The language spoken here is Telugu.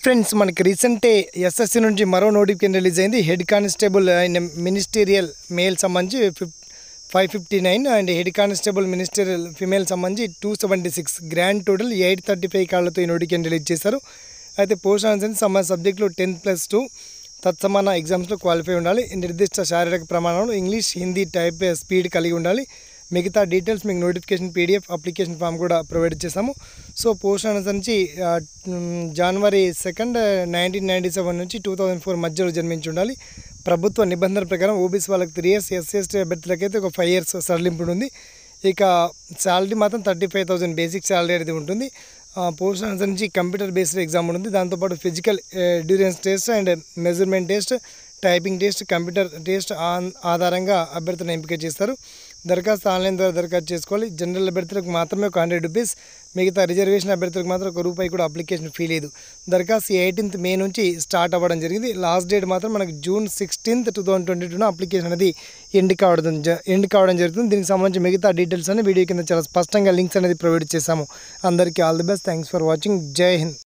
ఫ్రెండ్స్ మనకి రీసెంటే ఎస్ఎస్సి నుంచి మరో నోటిఫికేషన్ రిలీజ్ అయింది head constable and ministerial male సంబంధించి fif five fifty nine and head constable ministerial female సంబంధించి two seventy six grand total eight thirty five కాళ్ళతో ఈ నోటిఫికేషన్ రిలీజ్ చేశారు అయితే పోస్ట్ ఆన్సర్ సంబంధ సబ్జెక్టులు టెన్త్ ప్లస్ టూ తత్సమాన ఎగ్జామ్స్లో క్వాలిఫై ఉండాలి నిర్దిష్ట శారీరక ప్రమాణాలు ఇంగ్లీష్ హిందీ టైప్ స్పీడ్ కలిగి ఉండాలి మిగతా డీటెయిల్స్ మీకు నోటిఫికేషన్ పీడిఎఫ్ అప్లికేషన్ ఫామ్ కూడా ప్రొవైడ్ చేశాము సో పోస్ట్ ఆన్సర్ నుంచి ah, um, January second nineteen ninety seven నుంచి టూ థౌజండ్ ఫోర్ మధ్యలో జన్మించి ఉండాలి ప్రభుత్వ నిబంధనల ప్రకారం ఓబీసీ వాళ్ళకి త్రీ ఇయర్స్ ఎస్సీ ఎస్టీ అభ్యర్థులకి అయితే ఒక ఫైవ్ ఇయర్స్ సడలింపు ఉంది ఇక శాలరీ మాత్రం thirty five thousand basic salary అనేది ఉంటుంది పోస్ట్ ఆన్సర్ నుంచి కంప్యూటర్ బేస్డ్ ఎగ్జామ్ ఉంటుంది దాంతోపాటు physical endurance test and measurement test typing test computer test on- ఆధారంగా అభ్యర్థులను ఎంపిక చేస్తారు దరఖాస్తు ఆన్లైన్ ద్వారా దరఖాస్తు చేసుకోవాలి జనరల్ అభ్యర్థులకు మాత్రమే ఒక హండ్రెడ్ రూపీస్ మిగతా రిజర్వేషన్ అభ్యర్థులకు మాత్రం ఒక రూపాయి కూడా అప్లికేషన్ ఫీ లేదు దరఖాస్తు ఎయిటీన్త్ మే నుంచి స్టార్ట్ అవ్వడం జరిగింది లాస్ట్ డేట్ మాత్రం మనకి June sixteenth two thousand twenty టూన అప్లికేషన్ అనేది ఎండ్ కావడం జ- ఎండ్ కావడం జరుగుతుంది దీనికి సంబంధించి మిగతా డీటెయిల్స్ అని వీడియో కింద చాలా స్పష్టంగా లింక్స్ అనేది ప్రొవైడ్ చేశాము అందరికీ all the best thanks for watching Jai Hind